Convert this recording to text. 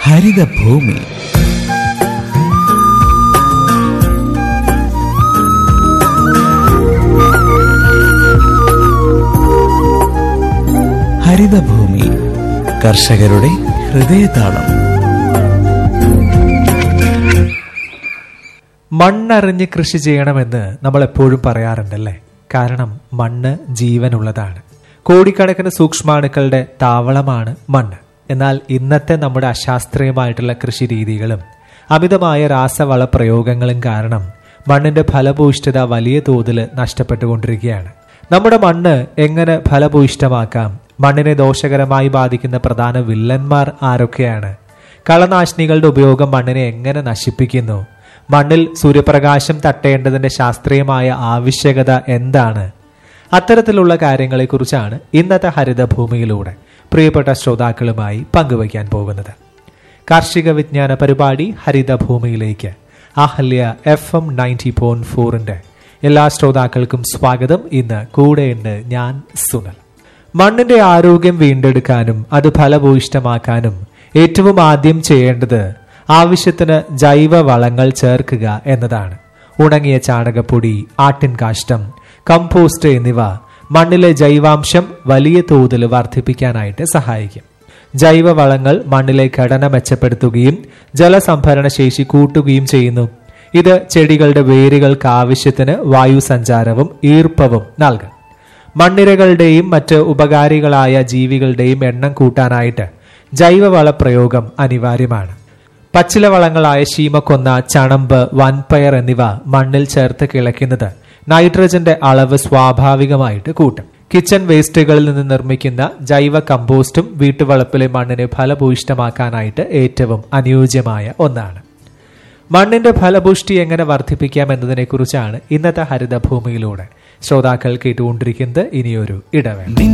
ഹരിതഭൂമി ഹരിതഭൂമി കർഷകരുടെ ഹൃദയതാളം മണ്ണറിഞ്ഞ് കൃഷി ചെയ്യണമെന്ന് നമ്മൾ എപ്പോഴും പറയാറുണ്ടല്ലേ കാരണം മണ്ണ് ജീവനുള്ളതാണ് കോടിക്കണക്കിന് സൂക്ഷ്മാണുക്കളുടെ താവളമാണ് മണ്ണ് എന്നാൽ ഇന്നത്തെ നമ്മുടെ അശാസ്ത്രീയമായിട്ടുള്ള കൃഷി രീതികളും അമിതമായ രാസവള പ്രയോഗങ്ങളും കാരണം മണ്ണിന്റെ ഫലഭൂയിഷ്ഠത വലിയ തോതിൽ നഷ്ടപ്പെട്ടുകൊണ്ടിരിക്കുകയാണ് നമ്മുടെ മണ്ണ് എങ്ങനെ ഫലഭൂയിഷ്ഠമാക്കാം മണ്ണിനെ ദോഷകരമായി ബാധിക്കുന്ന പ്രധാന വില്ലന്മാർ ആരൊക്കെയാണ് കളനാശിനികളുടെ ഉപയോഗം മണ്ണിനെ എങ്ങനെ നശിപ്പിക്കുന്നു മണ്ണിൽ സൂര്യപ്രകാശം തട്ടേണ്ടതിന്റെ ശാസ്ത്രീയമായ ആവശ്യകത എന്താണ് അത്തരത്തിലുള്ള കാര്യങ്ങളെക്കുറിച്ചാണ് ഇന്നത്തെ ഹരിതഭൂമിയിലൂടെ പ്രിയപ്പെട്ട ശ്രോതാക്കളുമായി പങ്കുവയ്ക്കാൻ പോകുന്നത് കാർഷിക വിജ്ഞാന പരിപാടി ഹരിതഭൂമിയിലേക്ക് Ahalya F M ninety point ഫോറിന്റെ എല്ലാ ശ്രോതാക്കൾക്കും സ്വാഗതം ഇന്ന് കൂടെയുണ്ട് ഞാൻ സുനൽ മണ്ണിന്റെ ആരോഗ്യം വീണ്ടെടുക്കാനും അത് ഫലഭൂയിഷ്ടമാക്കാനും ഏറ്റവും ആദ്യം ചെയ്യേണ്ടത് ആവശ്യത്തിന് ജൈവ വളങ്ങൾ ചേർക്കുക എന്നതാണ് ഉണങ്ങിയ ചാണകപ്പൊടി ആട്ടിൻകാഷ്ടം കമ്പോസ്റ്റ് എന്നിവ മണ്ണിലെ ജൈവാംശം വലിയ തോതിൽ വർദ്ധിപ്പിക്കാനായിട്ട് സഹായിക്കും ജൈവവളങ്ങൾ മണ്ണിലെ ഘടന മെച്ചപ്പെടുത്തുകയും ജലസംഭരണ ശേഷി കൂട്ടുകയും ചെയ്യുന്നു ഇത് ചെടികളുടെ വേരുകൾക്ക് ആവശ്യത്തിന് വായു സഞ്ചാരവും ഈർപ്പവും നൽകും മണ്ണിരകളുടെയും മറ്റ് ഉപകാരികളായ ജീവികളുടെയും എണ്ണം കൂട്ടാനായിട്ട് ജൈവവള പ്രയോഗം അനിവാര്യമാണ് പച്ചില വളങ്ങളായ ശീമക്കൊന്ന ചണമ്പ് വൻപയർ എന്നിവ മണ്ണിൽ ചേർത്ത് കിളയ്ക്കുന്നത് നൈട്രജന്റെ അളവ് സ്വാഭാവികമായിട്ട് കൂട്ടും കിച്ചൺ വേസ്റ്റുകളിൽ നിന്ന് നിർമ്മിക്കുന്ന ജൈവ കമ്പോസ്റ്റും വീട്ടുവളപ്പിലെ മണ്ണിനെ ഫലഭൂയിഷ്ടമാക്കാനായിട്ട് ഏറ്റവും അനുയോജ്യമായ ഒന്നാണ് മണ്ണിന്റെ ഫലപുഷ്ടി എങ്ങനെ വർദ്ധിപ്പിക്കാം എന്നതിനെക്കുറിച്ചാണ് ഇന്നത്തെ ഹരിതഭൂമിയിലൂടെ ശ്രോതാക്കൾ കേട്ടുകൊണ്ടിരിക്കുന്നത് ഇനിയൊരു ഇടവേള